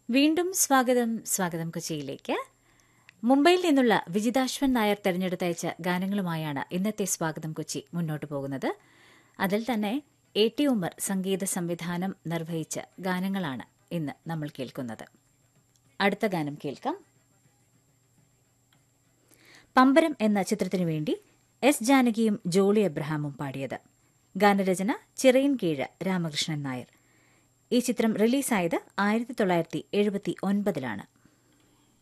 വീണ്ടും സ്വാഗതം സ്വാഗതം കൊച്ചിയിലേക്ക് മുംബൈയിൽ നിന്നുള്ള വിജിതാശ്വൻ നായർ തെരഞ്ഞെടുത്തയച്ച ഗാനങ്ങളുമായാണ് ഇന്നത്തെ സ്വാഗതം കൊച്ചി മുന്നോട്ടു പോകുന്നത് അതിൽ തന്നെ എ ടി ഉമ്മർ സംഗീത സംവിധാനം നിർവഹിച്ച ഗാനങ്ങളാണ് ഇന്ന് നമ്മൾ കേൾക്കുന്നത് അടുത്ത ഗാനം കേൾക്കാം പമ്പരം എന്ന ചിത്രത്തിനു വേണ്ടി എസ് ജാനകിയും ജോളി എബ്രഹാമും പാടിയത് ഗാനരചന ചിറയിൻ കീഴ് രാമകൃഷ്ണൻ നായർ ഈ ചിത്രം റിലീസായത് ആയിരത്തി തൊള്ളായിരത്തി എഴുപത്തി ഒൻപതിലാണ്